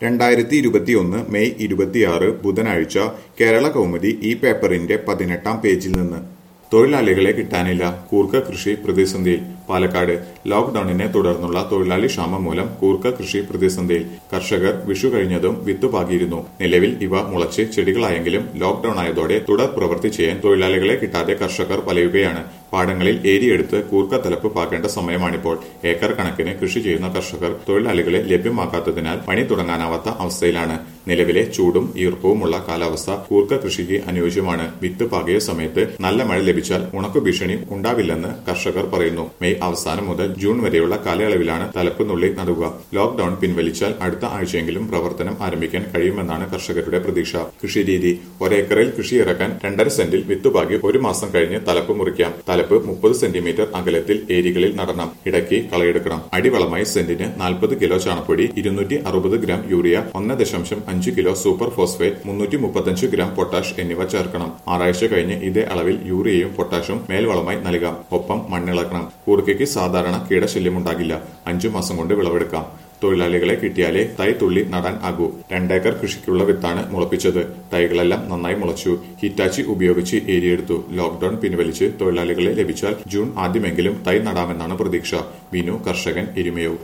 രണ്ടായിരത്തി ഇരുപത്തിയൊന്ന് മെയ് ഇരുപത്തിയാറ് ബുധനാഴ്ച കേരള കൗമുദി ഈ പേപ്പറിന്റെ പതിനെട്ടാം പേജിൽ നിന്ന് തൊഴിലാളികളെ കിട്ടാനില്ല കൂർക്ക കൃഷി പ്രതിസന്ധിയിൽ പാലക്കാട് ലോക്ഡൌണിനെ തുടർന്നുള്ള തൊഴിലാളി ക്ഷാമം മൂലം കൂർക്ക കൃഷി പ്രതിസന്ധിയിൽ കർഷകർ വിഷു കഴിഞ്ഞതും വിത്ത് പാകിയിരുന്നു നിലവിൽ ഇവ മുളച്ച് ചെടികളായെങ്കിലും ലോക്ഡൌൺ ആയതോടെ തുടർ പ്രവൃത്തി ചെയ്യാൻ തൊഴിലാളികളെ കിട്ടാതെ കർഷകർ വലയുകയാണ് പാടങ്ങളിൽ ഏരിയെടുത്ത് കൂർക്ക തലപ്പ് പാകേണ്ട സമയമാണിപ്പോൾ ഏക്കർ കണക്കിന് കൃഷി ചെയ്യുന്ന കർഷകർ തൊഴിലാളികളെ ലഭ്യമാക്കാത്തതിനാൽ പണി തുടങ്ങാനാവാത്ത അവസ്ഥയിലാണ് നിലവിലെ ചൂടും ഈർപ്പവുമുള്ള കാലാവസ്ഥ കൂർക്ക കൃഷിക്ക് അനുയോജ്യമാണ് വിത്ത് പാകിയ സമയത്ത് നല്ല മഴ ലഭിച്ചാൽ ഉണക്കു ഭീഷണി ഉണ്ടാവില്ലെന്ന് കർഷകർ പറയുന്നു മെയ് അവസാനം മുതൽ ജൂൺ വരെയുള്ള കാലയളവിലാണ് തലപ്പ് നുള്ളി നടുക ലോക്ഡൌൺ പിൻവലിച്ചാൽ അടുത്ത ആഴ്ചയെങ്കിലും പ്രവർത്തനം ആരംഭിക്കാൻ കഴിയുമെന്നാണ് കർഷകരുടെ പ്രതീക്ഷ കൃഷിരീതി ഒരേക്കറിൽ കൃഷി ഇറക്കാൻ രണ്ടര സെന്റിൽ വിത്തുപാകി ഒരു മാസം കഴിഞ്ഞ് തലപ്പ് മുറിക്കാം തലപ്പ് മുപ്പത് സെന്റിമീറ്റർ അകലത്തിൽ ഏരികളിൽ നടണം ഇടയ്ക്ക് കളയെടുക്കണം അടിവളമായി സെന്റിന് നാൽപ്പത് കിലോ ചാണപ്പൊടി ഇരുന്നൂറ്റി അറുപത് ഗ്രാം യൂറിയ ഒന്ന് ദശാംശം അഞ്ച് കിലോ സൂപ്പർ ഫോസ്ഫേറ്റ് മുന്നൂറ്റി മുപ്പത്തഞ്ച് ഗ്രാം പൊട്ടാഷ് എന്നിവ ചേർക്കണം ആറാഴ്ച കഴിഞ്ഞ് ഇതേ അളവിൽ യൂറിയയും പൊട്ടാഷും മേൽവളമായി നൽകാം ഒപ്പം മണ്ണിളക്കണം കൂർക്കയ്ക്ക് സാധാരണ കീടശല്യമുണ്ടാകില്ല അഞ്ചു മാസം കൊണ്ട് വിളവെടുക്കാം തൊഴിലാളികളെ കിട്ടിയാലേ തൈ തുള്ളി നടാൻ ആകൂ രണ്ടേക്കർ കൃഷിക്കുള്ള വിത്താണ് മുളപ്പിച്ചത് തൈകളെല്ലാം നന്നായി മുളച്ചു ഹിറ്റാച്ചി ഉപയോഗിച്ച് ഏരിയെടുത്തു ലോക്ഡൌൺ പിൻവലിച്ച് തൊഴിലാളികളെ ലഭിച്ചാൽ ജൂൺ ആദ്യമെങ്കിലും തൈ നടാമെന്നാണ് പ്രതീക്ഷ ബിനു കർഷകൻ എരുമയോ